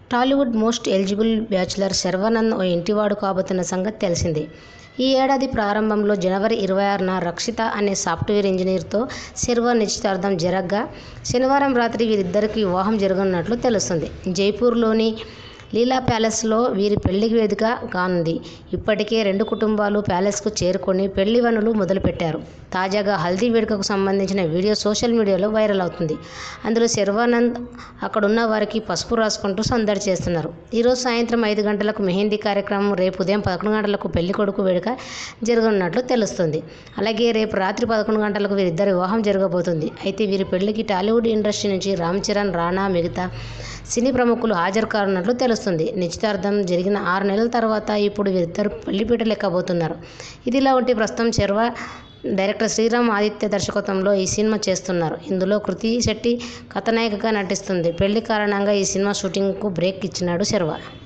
Tollywood most eligible bachelor Sharwanand ఓ ఇంటివాడు కాబోతున్న సంగతి తెలిసిందే ఈ ఏడాది ప్రారంభంలో జనవరి ఇరవై ఆరున రక్షిత అనే సాఫ్ట్వేర్ ఇంజనీర్తో శర్వా నిశ్చితార్థం జరగ్గా శనివారం రాత్రి వీరిద్దరికీ వివాహం జరగనున్నట్లు తెలుస్తుంది జైపూర్లోని లీలా ప్యాలెస్లో వీరి పెళ్లికి వేదిక కానుంది ఇప్పటికే రెండు కుటుంబాలు ప్యాలెస్కు చేరుకొని పెళ్లి పనులు మొదలుపెట్టారు తాజాగా హల్దీ వేడుకకు సంబంధించిన వీడియో సోషల్ మీడియాలో వైరల్ అవుతుంది అందులో శర్వానంద్ అక్కడున్న వారికి పసుపు రాసుకుంటూ సందడి చేస్తున్నారు ఈరోజు సాయంత్రం ఐదు గంటలకు మెహందీ కార్యక్రమం రేపు ఉదయం పదకొండు గంటలకు పెళ్లి కొడుకు వేడుక జరగనున్నట్లు తెలుస్తుంది అలాగే రేపు రాత్రి పదకొండు గంటలకు వీరిద్దరి వివాహం జరగబోతుంది అయితే వీరి పెళ్లికి టాలీవుడ్ ఇండస్ట్రీ నుంచి రామ్ చరణ్ రాణా మిగతా సినీ ప్రముఖులు హాజరు కానున్నట్లు తెలుస్తుంది నిశ్చితార్థం జరిగిన ఆరు నెలల తర్వాత ఇప్పుడు వీరిద్దరు పెళ్లిపీటలు ఎక్కబోతున్నారు ఇదిలా ఉంటే ప్రస్తుతం శర్వా డైరెక్టర్ శ్రీరామ్ ఆదిత్య దర్శకత్వంలో ఈ సినిమా చేస్తున్నారు ఇందులో కృతి శెట్టి కథనాయికగా నటిస్తుంది పెళ్లి కారణంగా ఈ సినిమా షూటింగ్కు బ్రేక్ ఇచ్చినాడు శర్వా